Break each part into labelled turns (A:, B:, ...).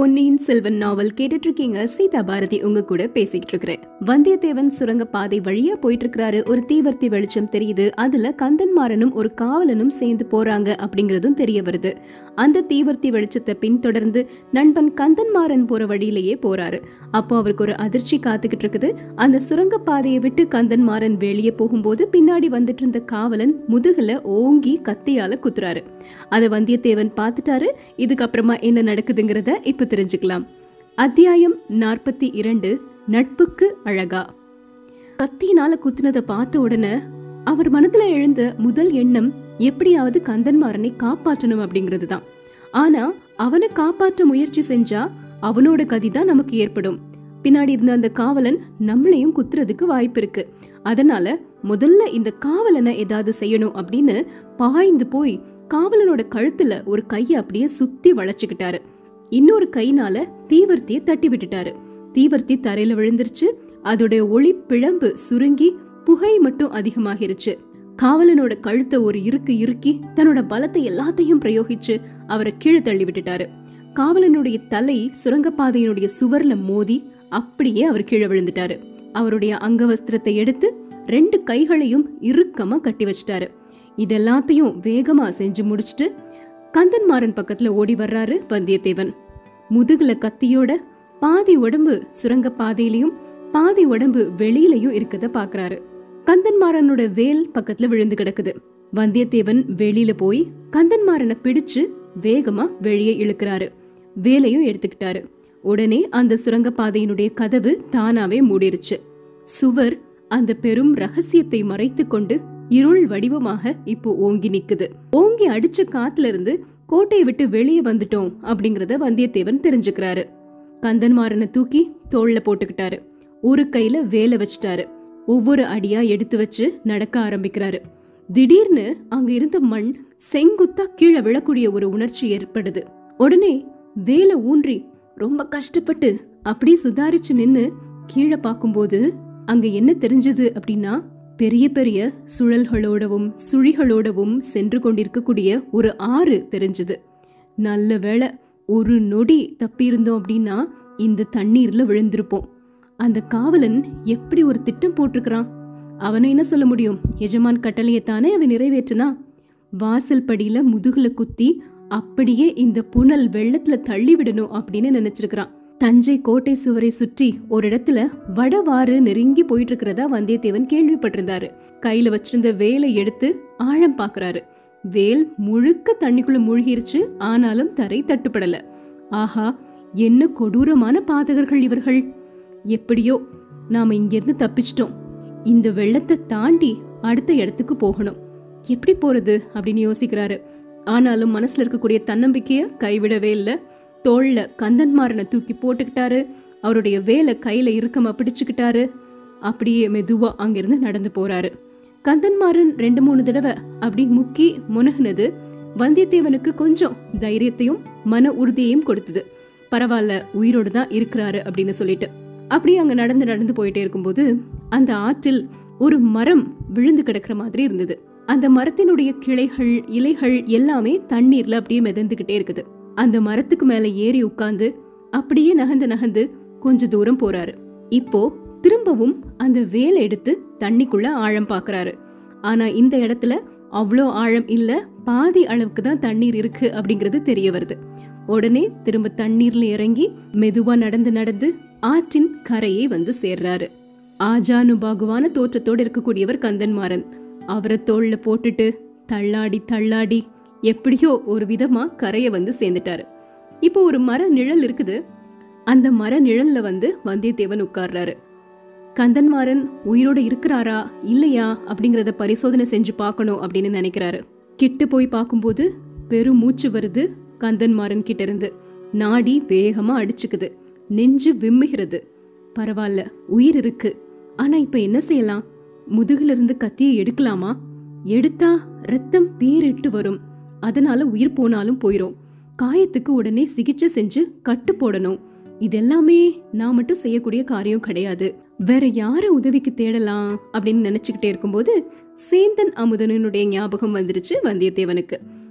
A: பொன்னியின் செல்வன் நாவல் கேட்டுட்டு இருக்கீங்க சீதா பாரதி உங்க கூட பேசிக்கிட்டு இருக்கிறேன் வந்தியத்தேவன் சுரங்க பாதை வழியா போயிட்டு இருக்கிறாரு ஒரு தீவர்த்தி வெளிச்சம் தெரியுது அதுல கந்தன்மாறனும் ஒரு காவலனும் சேர்ந்து போறாங்க அப்படிங்கறதும் தெரிய வருது அந்த தீவர்த்தி வெளிச்சத்தை பின்தொடர்ந்து நண்பன் கந்தன்மாறன் போற வழியிலேயே போறாரு அப்போ அவருக்கு ஒரு அதிர்ச்சி காத்துக்கிட்டு இருக்குது அந்த சுரங்க பாதையை விட்டு கந்தன்மாறன் வெளியே போகும்போது பின்னாடி வந்துட்டு இருந்த காவலன் முதுகுல ஓங்கி கத்தியால குத்துறாரு அதை வந்தியத்தேவன் பார்த்துட்டாரு இதுக்கப்புறமா என்ன நடக்குதுங்கிறத இப்ப தெரிஞ்சுக்கலாம் அத்தியாயம் நாற்பத்தி இரண்டு நட்புக்கு அழகா கத்தியினால குத்துனதை பார்த்த உடனே அவர் மனதுல எழுந்த முதல் எண்ணம் எப்படியாவது கந்தன்மாறனை காப்பாற்றணும் அப்படிங்கிறது தான் ஆனா அவனை காப்பாற்ற முயற்சி செஞ்சா அவனோட கதி தான் நமக்கு ஏற்படும் பின்னாடி இருந்த அந்த காவலன் நம்மளையும் குத்துறதுக்கு வாய்ப்பு இருக்கு அதனால முதல்ல இந்த காவலனை ஏதாவது செய்யணும் அப்படின்னு பாய்ந்து போய் காவலனோட கழுத்துல ஒரு கையை அப்படியே சுத்தி வளைச்சுக்கிட்டாரு இன்னொரு கைனால தீவர்த்திய தட்டி விட்டுட்டாரு தீவர்த்தி தரையில விழுந்துருச்சு அதோட ஒளி பிழம்பு சுருங்கி புகை மட்டும் அதிகமாகிருச்சு காவலனோட கழுத்தை ஒரு இருக்கு இறுக்கி தன்னோட பலத்தை எல்லாத்தையும் பிரயோகிச்சு அவரை கீழே தள்ளி விட்டுட்டாரு காவலனுடைய தலை சுரங்கப்பாதையினுடைய சுவர்ல மோதி அப்படியே அவர் கீழே விழுந்துட்டாரு அவருடைய அங்கவஸ்திரத்தை எடுத்து ரெண்டு கைகளையும் இறுக்கமா கட்டி வச்சிட்டாரு இதெல்லாத்தையும் வேகமா செஞ்சு முடிச்சிட்டு கந்தன்மாறன் பக்கத்துல ஓடி வர்றாரு வந்தியத்தேவன் முதுகுல கத்தியோட பாதி உடம்பு சுரங்க பாதையிலையும் பாதி உடம்பு வெளியிலயும் இருக்கத பாக்குறாரு கந்தன்மாறனோட வேல் பக்கத்துல விழுந்து கிடக்குது வந்தியத்தேவன் வெளியில போய் கந்தன்மாறனை பிடிச்சு வேகமா வெளியே இழுக்கிறாரு வேலையும் எடுத்துக்கிட்டாரு உடனே அந்த சுரங்கப்பாதையினுடைய கதவு தானாவே மூடிருச்சு சுவர் அந்த பெரும் ரகசியத்தை மறைத்து கொண்டு இருள் வடிவமாக இப்போ ஓங்கி நிக்குது ஓங்கி அடிச்ச காத்துல இருந்து கோட்டையை விட்டு வெளியே வந்துட்டோம் அப்படிங்கறத வந்தியத்தேவன் தெரிஞ்சுக்கிறாரு கந்தன்மாறனை தூக்கி தோல்ல போட்டுக்கிட்டாரு ஒரு கையில வேலை வச்சிட்டாரு ஒவ்வொரு அடியா எடுத்து வச்சு நடக்க ஆரம்பிக்கிறாரு திடீர்னு அங்க இருந்த மண் செங்குத்தா கீழே விழக்கூடிய ஒரு உணர்ச்சி ஏற்படுது உடனே வேலை ஊன்றி ரொம்ப கஷ்டப்பட்டு அப்படியே சுதாரிச்சு நின்னு கீழே பார்க்கும்போது அங்க என்ன தெரிஞ்சது அப்படின்னா பெரிய பெரிய சுழல்களோடவும் சுழிகளோடவும் சென்று கொண்டிருக்கக்கூடிய ஒரு ஆறு தெரிஞ்சது நல்ல வேளை ஒரு நொடி தப்பியிருந்தோம் அப்படின்னா இந்த தண்ணீர்ல விழுந்திருப்போம் அந்த காவலன் எப்படி ஒரு திட்டம் போட்டிருக்கிறான் அவனை என்ன சொல்ல முடியும் எஜமான் கட்டளையத்தானே அவன் நிறைவேற்றினா வாசல் படியில முதுகுல குத்தி அப்படியே இந்த புனல் வெள்ளத்துல தள்ளி விடணும் அப்படின்னு நினைச்சிருக்கிறான் தஞ்சை கோட்டை சுவரை சுற்றி ஒரு இடத்துல வடவாறு நெருங்கி போயிட்டு இருக்கிறதா வந்தியத்தேவன் கேள்விப்பட்டிருந்தாரு கையில வச்சிருந்த வேலை எடுத்து ஆழம் பாக்குறாரு வேல் முழுக்க தண்ணிக்குள்ள மூழ்கிருச்சு ஆனாலும் தரை தட்டுப்படல ஆஹா என்ன கொடூரமான பாதகர்கள் இவர்கள் எப்படியோ நாம இங்கிருந்து தப்பிச்சிட்டோம் இந்த வெள்ளத்தை தாண்டி அடுத்த இடத்துக்கு போகணும் எப்படி போறது அப்படின்னு யோசிக்கிறாரு ஆனாலும் மனசுல இருக்கக்கூடிய தன்னம்பிக்கைய கைவிடவே இல்லை தோல்ல கந்தன்மாரனை தூக்கி போட்டுக்கிட்டாரு அவருடைய வேலை கையில இறுக்கமா பிடிச்சுக்கிட்டாரு அப்படியே மெதுவா அங்கிருந்து நடந்து போறாரு கந்தன்மாறன் ரெண்டு மூணு தடவை அப்படி முக்கி முனகுனது வந்தியத்தேவனுக்கு கொஞ்சம் தைரியத்தையும் மன உறுதியையும் கொடுத்தது பரவாயில்ல உயிரோடு தான் இருக்கிறாரு அப்படின்னு சொல்லிட்டு அப்படியே அங்க நடந்து நடந்து போயிட்டே இருக்கும்போது அந்த ஆற்றில் ஒரு மரம் விழுந்து கிடக்குற மாதிரி இருந்தது அந்த மரத்தினுடைய கிளைகள் இலைகள் எல்லாமே தண்ணீர்ல அப்படியே மிதந்துகிட்டே இருக்குது அந்த மரத்துக்கு மேல ஏறி உட்கார்ந்து அப்படியே நகந்து நகந்து கொஞ்ச தூரம் போறாரு இப்போ திரும்பவும் அந்த வேலை எடுத்து தண்ணிக்குள்ள ஆழம் பாக்குறாரு ஆனா இந்த இடத்துல அவ்வளோ ஆழம் இல்ல பாதி அளவுக்கு தான் தண்ணீர் இருக்கு அப்படிங்கிறது தெரிய வருது உடனே திரும்ப தண்ணீர்ல இறங்கி மெதுவா நடந்து நடந்து ஆற்றின் கரையை வந்து சேர்றாரு ஆஜானுபாகுவான தோற்றத்தோடு இருக்கக்கூடியவர் கந்தன்மாறன் அவரை தோல்ல போட்டுட்டு தள்ளாடி தள்ளாடி எப்படியோ ஒரு விதமா கரைய வந்து சேர்ந்துட்டாரு இப்போ ஒரு மர நிழல் இருக்குது அந்த மர நிழல்ல வந்து வந்தியத்தேவன் உட்கார்றாரு கந்தன்மாறன் உயிரோட இருக்கிறாரா இல்லையா அப்படிங்கறத பரிசோதனை செஞ்சு பார்க்கணும் அப்படின்னு நினைக்கிறாரு கிட்ட போய் பார்க்கும்போது பெரும் மூச்சு வருது கந்தன்மாறன் கிட்ட இருந்து நாடி வேகமா அடிச்சுக்குது நெஞ்சு விம்முகிறது பரவாயில்ல உயிர் இருக்கு ஆனா இப்ப என்ன செய்யலாம் முதுகுல இருந்து கத்தியை எடுக்கலாமா எடுத்தா ரத்தம் பீரிட்டு வரும் அதனால உயிர் போனாலும் போயிரும் காயத்துக்கு உடனே சிகிச்சை செஞ்சு கட்டு போடணும் இதெல்லாமே நான் மட்டும் செய்யக்கூடிய காரியம் கிடையாது வேற யார உதவிக்கு தேடலாம் அப்படின்னு நினைச்சுக்கிட்டே இருக்கும்போது சேந்தன் அமுதனுடைய ஞாபகம் வந்துருச்சு வந்தியத்தேவனுக்கு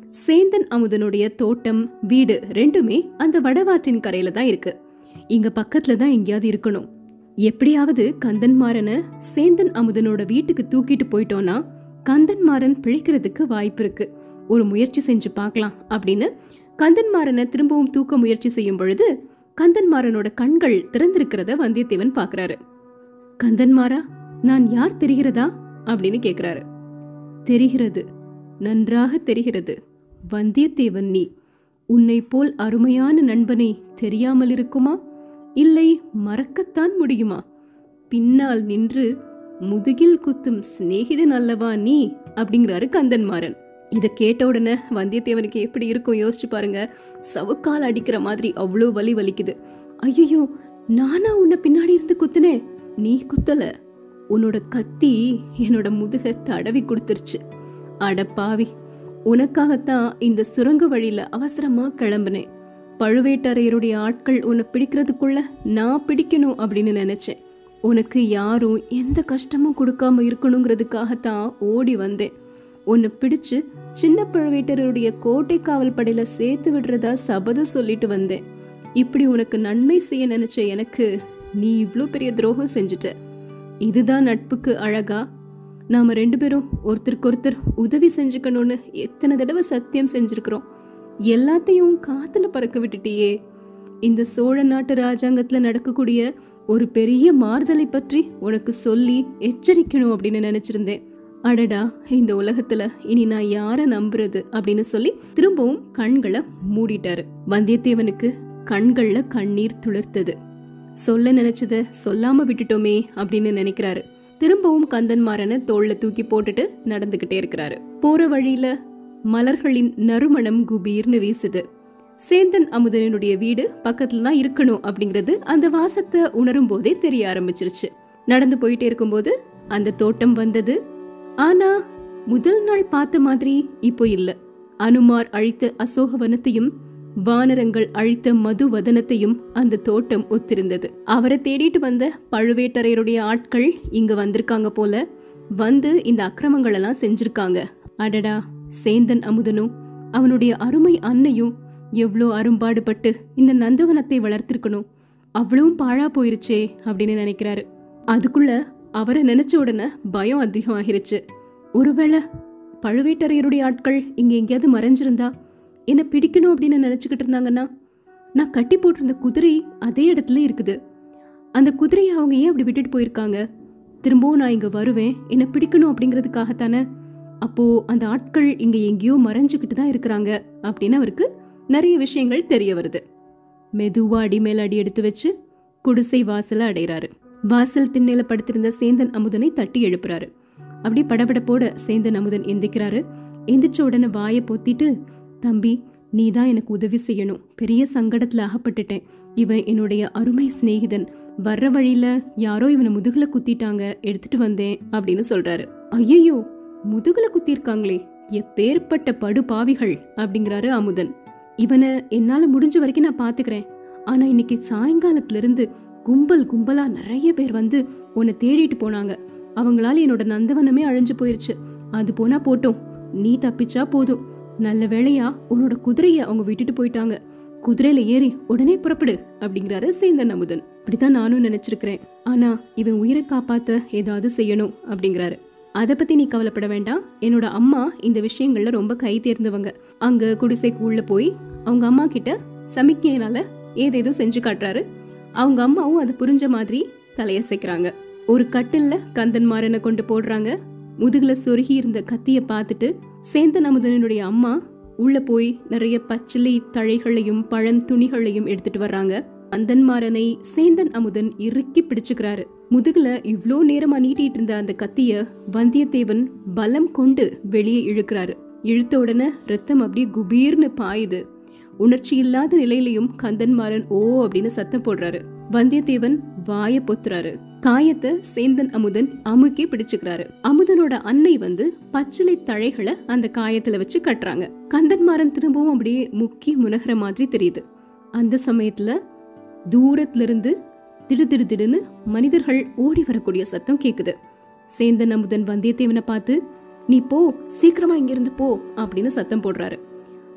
A: சேந்தன் அமுதனுடைய தோட்டம் வீடு ரெண்டுமே அந்த வடவாற்றின் கரையில தான் இருக்கு இங்க பக்கத்துல தான் எங்கேயாவது இருக்கணும் எப்படியாவது கந்தன்மாறனை சேந்தன் அமுதனோட வீட்டுக்கு தூக்கிட்டு போயிட்டோம்னா கந்தன்மாறன் பிழைக்கிறதுக்கு வாய்ப்பு இருக்கு ஒரு முயற்சி செஞ்சு பார்க்கலாம் அப்படின்னு கந்தன்மாறனை திரும்பவும் தூக்க முயற்சி செய்யும் பொழுது கந்தன்மாறனோட கண்கள் திறந்திருக்கிறத வந்தியத்தேவன் பார்க்கறாரு கந்தன்மாரா நான் யார் தெரிகிறதா அப்படின்னு கேக்குறாரு தெரிகிறது நன்றாக தெரிகிறது வந்தியத்தேவன் நீ உன்னை போல் அருமையான நண்பனை தெரியாமல் இருக்குமா இல்லை மறக்கத்தான் முடியுமா பின்னால் நின்று முதுகில் குத்தும் சிநேகிதன் அல்லவா நீ அப்படிங்கிறாரு கந்தன்மாறன் இதை கேட்ட உடனே வந்தியத்தேவனுக்கு எப்படி இருக்கும் யோசிச்சு பாருங்க சவுக்கால் அடிக்கிற மாதிரி அவ்வளோ வலி வலிக்குது ஐயோ நானா உன்னை பின்னாடி இருந்து குத்துனேன் நீ குத்தல உன்னோட கத்தி என்னோட முதுக தடவி கொடுத்துருச்சு அட பாவி உனக்காகத்தான் இந்த சுரங்க வழியில அவசரமா கிளம்புனேன் பழுவேட்டரையருடைய ஆட்கள் உன்னை பிடிக்கிறதுக்குள்ள நான் பிடிக்கணும் அப்படின்னு நினைச்சேன் உனக்கு யாரும் எந்த கஷ்டமும் கொடுக்காம இருக்கணுங்கிறதுக்காகத்தான் ஓடி வந்தேன் உன்னை பிடிச்சு சின்ன பழுவேட்டருடைய கோட்டை காவல் படையில சேர்த்து விடுறதா சபதம் சொல்லிட்டு வந்தேன் இப்படி உனக்கு நன்மை செய்ய நினைச்ச எனக்கு நீ இவ்ளோ பெரிய துரோகம் செஞ்சுட்ட இதுதான் நட்புக்கு அழகா நாம ரெண்டு பேரும் ஒருத்தருக்கு ஒருத்தர் உதவி செஞ்சுக்கணும்னு எத்தனை தடவை சத்தியம் செஞ்சிருக்கிறோம் எல்லாத்தையும் காத்துல பறக்க விட்டுட்டியே இந்த சோழ நாட்டு ராஜாங்கத்துல நடக்கக்கூடிய ஒரு பெரிய மாறுதலை பற்றி உனக்கு சொல்லி எச்சரிக்கணும் அப்படின்னு நினைச்சிருந்தேன் அடடா இந்த உலகத்துல இனி நான் யார நம்புறது அப்படின்னு சொல்லி திரும்பவும் கண்களை மூடிட்டாரு வந்தியத்தேவனுக்கு கண்கள்ல கண்ணீர் துளிர்த்தது சொல்ல நினைச்சத சொல்லாம விட்டுட்டோமே அப்படின்னு நினைக்கிறாரு திரும்பவும் கந்தன்மாறனை தோல்ல தூக்கி போட்டுட்டு நடந்துகிட்டே இருக்கிறாரு போற வழியில மலர்களின் நறுமணம் குபீர்னு வீசுது சேந்தன் அமுதனுடைய வீடு பக்கத்துல தான் இருக்கணும் அப்படிங்கிறது அந்த வாசத்தை உணரும் போதே தெரிய ஆரம்பிச்சிருச்சு நடந்து போயிட்டே இருக்கும்போது அந்த தோட்டம் வந்தது ஆனா முதல் நாள் பார்த்த மாதிரி இப்போ இல்ல அனுமார் அழித்த அசோகவனத்தையும் வானரங்கள் அழித்த மதுவதனத்தையும் அந்த தோட்டம் ஒத்திருந்தது அவரை தேடிட்டு வந்த பழுவேட்டரையருடைய ஆட்கள் இங்க வந்திருக்காங்க போல வந்து இந்த அக்கிரமங்கள் எல்லாம் செஞ்சிருக்காங்க அடடா சேந்தன் அமுதனும் அவனுடைய அருமை அன்னையும் எவ்வளோ அரும்பாடுபட்டு இந்த நந்தவனத்தை வளர்த்திருக்கணும் அவ்வளவும் பாழா போயிருச்சே அப்படின்னு நினைக்கிறாரு அதுக்குள்ள அவரை நினைச்ச உடனே பயம் அதிகமாகிருச்சு ஒருவேளை பழுவேட்டரையருடைய ஆட்கள் இங்க எங்கேயாவது மறைஞ்சிருந்தா என்ன பிடிக்கணும் அப்படின்னு நினைச்சுக்கிட்டு இருந்தாங்கன்னா நான் கட்டி போட்டிருந்த குதிரை அதே இடத்துல இருக்குது அந்த குதிரையை அவங்க ஏன் அப்படி விட்டுட்டு போயிருக்காங்க திரும்பவும் நான் இங்க வருவேன் என்ன பிடிக்கணும் அப்படிங்கிறதுக்காகத்தானே அப்போ அந்த ஆட்கள் இங்க எங்கேயோ மறைஞ்சுக்கிட்டு தான் இருக்கிறாங்க அப்படின்னு அவருக்கு நிறைய விஷயங்கள் தெரிய வருது மெதுவா அடி மேல அடி எடுத்து வச்சு குடிசை வாசல அடைறாரு வாசல் திண்ணையில படுத்திருந்த சேந்தன் அமுதனை தட்டி எழுப்புறாரு அப்படி படபடப்போட சேந்தன் அமுதன் எந்திக்கிறாரு எந்திரிச்ச உடனே வாயை பொத்திட்டு தம்பி நீ தான் எனக்கு உதவி செய்யணும் பெரிய சங்கடத்துல அகப்பட்டுட்டேன் இவன் என்னுடைய அருமை சிநேகிதன் வர்ற வழியில யாரோ இவனை முதுகுல குத்திட்டாங்க எடுத்துட்டு வந்தேன் அப்படின்னு சொல்றாரு ஐயோ முதுகுல குத்திருக்காங்களே எப்பேற்பட்ட படு பாவிகள் அப்படிங்கிறாரு அமுதன் இவனை என்னால முடிஞ்ச வரைக்கும் நான் பாத்துக்கிறேன் ஆனா இன்னைக்கு சாயங்காலத்துல இருந்து கும்பல் கும்பலா நிறைய பேர் வந்து உன்னை தேடிட்டு போனாங்க அவங்களால என்னோட நந்தவனமே அழிஞ்சு போயிருச்சு அது போனா போட்டும் நீ தப்பிச்சா போதும் நல்ல வேளையா உன்னோட குதிரைய அவங்க விட்டுட்டு போயிட்டாங்க குதிரையில ஏறி உடனே புறப்படு அப்படிங்கிறாரு சேந்தன் அமுதன் இப்படித்தான் நானும் நினைச்சிருக்கிறேன் ஆனா இவன் உயிரை காப்பாத்த ஏதாவது செய்யணும் அப்படிங்கிறாரு அதை பத்தி நீ கவலைப்பட வேண்டாம் என்னோட அம்மா இந்த விஷயங்கள்ல ரொம்ப கை தேர்ந்தவங்க அங்க குடிசைக்கு உள்ள போய் அவங்க அம்மா கிட்ட சமிக்கையினால ஏதேதோ செஞ்சு காட்டுறாரு அவங்க அம்மாவும் அது புரிஞ்ச மாதிரி தலையசைக்கிறாங்க ஒரு கட்டில்ல கந்தன்மாறனை கொண்டு போடுறாங்க முதுகுல சொருகி இருந்த கத்திய பார்த்துட்டு சேந்தன் அமுதனுடைய அம்மா உள்ள போய் நிறைய பச்சிலை தழைகளையும் பழம் துணிகளையும் எடுத்துட்டு வர்றாங்க அந்தன்மாறனை சேந்தன் அமுதன் இறுக்கி பிடிச்சுக்கிறாரு முதுகுல இவ்ளோ நேரமா நீட்டிட்டு இருந்த அந்த கத்திய வந்தியத்தேவன் பலம் கொண்டு வெளியே இழுக்கிறாரு இழுத்த உடனே ரத்தம் அப்படியே குபீர்னு பாயுது உணர்ச்சி இல்லாத நிலையிலையும் கந்தன்மாறன் ஓ அப்படின்னு சத்தம் போடுறாரு வந்தியத்தேவன் வாய பொத்துறாரு காயத்தை சேந்தன் அமுதன் அமுக்கி பிடிச்சுக்கிறாரு அமுதனோட அன்னை வந்து பச்சிலை தழைகளை அந்த காயத்துல வச்சு கட்டுறாங்க கந்தன்மாறன் திரும்பவும் அப்படியே முக்கி முனகிற மாதிரி தெரியுது அந்த சமயத்துல தூரத்துல இருந்து திடு திடு திடுன்னு மனிதர்கள் ஓடி வரக்கூடிய சத்தம் கேக்குது சேந்தன் அமுதன் வந்தியத்தேவனை பார்த்து நீ போ சீக்கிரமா இங்கிருந்து போ அப்படின்னு சத்தம் போடுறாரு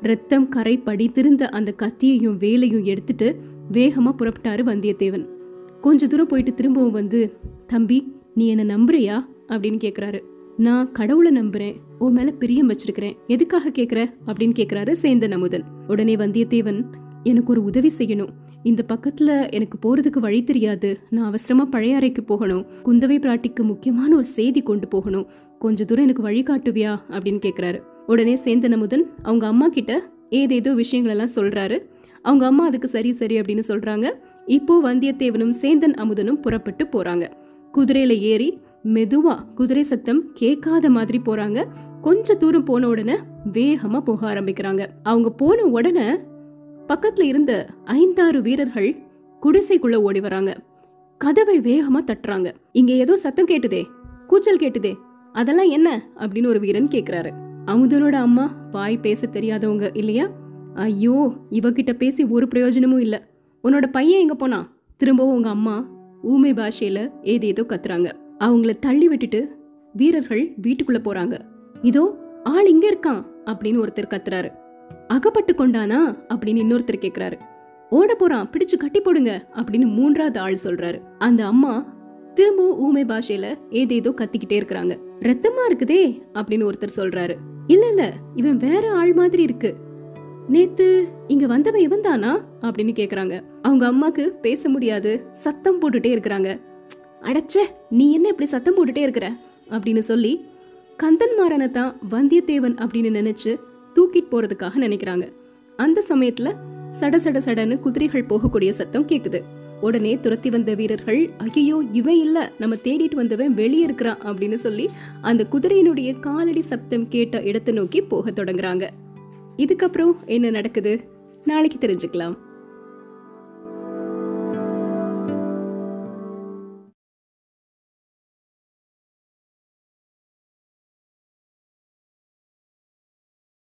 A: ரத்தம் கரை படித்திருந்த அந்த கத்தியையும் வேலையும் எடுத்துட்டு வேகமா புறப்பட்டாரு வந்தியத்தேவன் கொஞ்ச தூரம் போயிட்டு திரும்பவும் வந்து தம்பி நீ என்ன நம்புறியா அப்படின்னு கேக்குறாரு நான் கடவுளை நம்புறேன் உன் மேல பிரியம் வச்சிருக்கிறேன் எதுக்காக கேக்குற அப்படின்னு கேக்குறாரு சேந்தன் அமுதன் உடனே வந்தியத்தேவன் எனக்கு ஒரு உதவி செய்யணும் இந்த பக்கத்துல எனக்கு போறதுக்கு வழி தெரியாது நான் அவசரமா பழைய அறைக்கு போகணும் குந்தவை பிராட்டிக்கு முக்கியமான ஒரு செய்தி கொண்டு போகணும் கொஞ்ச தூரம் எனக்கு வழி காட்டுவியா அப்படின்னு கேக்குறாரு உடனே சேந்தன் அமுதன் அவங்க அம்மா கிட்ட ஏதேதோ விஷயங்கள் எல்லாம் சொல்றாரு அவங்க அம்மா அதுக்கு சரி சரி அப்படின்னு சொல்றாங்க இப்போ வந்தியத்தேவனும் சேந்தன் அமுதனும் புறப்பட்டு போறாங்க குதிரையில ஏறி மெதுவா குதிரை சத்தம் கேட்காத மாதிரி போறாங்க கொஞ்ச தூரம் போன உடனே வேகமா போக ஆரம்பிக்கிறாங்க அவங்க போன உடனே பக்கத்துல இருந்த ஐந்தாறு வீரர்கள் குடிசைக்குள்ள ஓடி வராங்க கதவை வேகமா தட்டுறாங்க இங்க ஏதோ சத்தம் கேட்டுதே கூச்சல் கேட்டுதே அதெல்லாம் என்ன அப்படின்னு ஒரு வீரன் கேக்குறாரு அமுதனோட அம்மா வாய் பேச தெரியாதவங்க இல்லையா ஐயோ இவகிட்ட பேசி ஒரு பிரயோஜனமும் இல்ல உன்னோட பையன் எங்க போனா திரும்பவும் உங்க அம்மா ஊமை பாஷையில ஏதேதோ கத்துறாங்க அவங்கள தள்ளி விட்டுட்டு வீரர்கள் வீட்டுக்குள்ள போறாங்க இதோ ஆள் இங்க இருக்கான் அப்படின்னு ஒருத்தர் கத்துறாரு அகப்பட்டு கொண்டானா அப்படின்னு இன்னொருத்தர் கேக்குறாரு ஓட போறான் பிடிச்சு கட்டி போடுங்க அப்படின்னு மூன்றாவது ஆள் சொல்றாரு அந்த அம்மா திரும்பவும் ஊமை பாஷையில ஏதேதோ கத்திக்கிட்டே இருக்கிறாங்க ரத்தமா இருக்குதே அப்படின்னு ஒருத்தர் சொல்றாரு இல்ல இல்ல இவன் வேற ஆள் மாதிரி இருக்கு நேத்து இங்க வந்தவன் இவன் தானா அப்படின்னு கேக்குறாங்க அவங்க அம்மாக்கு பேச முடியாது சத்தம் போட்டுட்டே இருக்கிறாங்க அடச்சே நீ என்ன இப்படி சத்தம் போட்டுட்டே இருக்கிற அப்படின்னு சொல்லி கந்தன்மாறனை தான் வந்தியத்தேவன் அப்படின்னு நினைச்சு தூக்கிட்டு போறதுக்காக நினைக்கிறாங்க அந்த சமயத்துல சட சட சடன்னு குதிரைகள் போகக்கூடிய சத்தம் கேக்குது உடனே துரத்தி வந்த வீரர்கள் ஐயோ இவன் இல்ல நம்ம தேடிட்டு வந்தவன் வெளியே இருக்கிறான் அப்படின்னு சொல்லி அந்த குதிரையினுடைய காலடி சப்தம் கேட்ட இடத்தை நோக்கி போக தொடங்குறாங்க இதுக்கப்புறம் என்ன நடக்குது நாளைக்கு தெரிஞ்சுக்கலாம்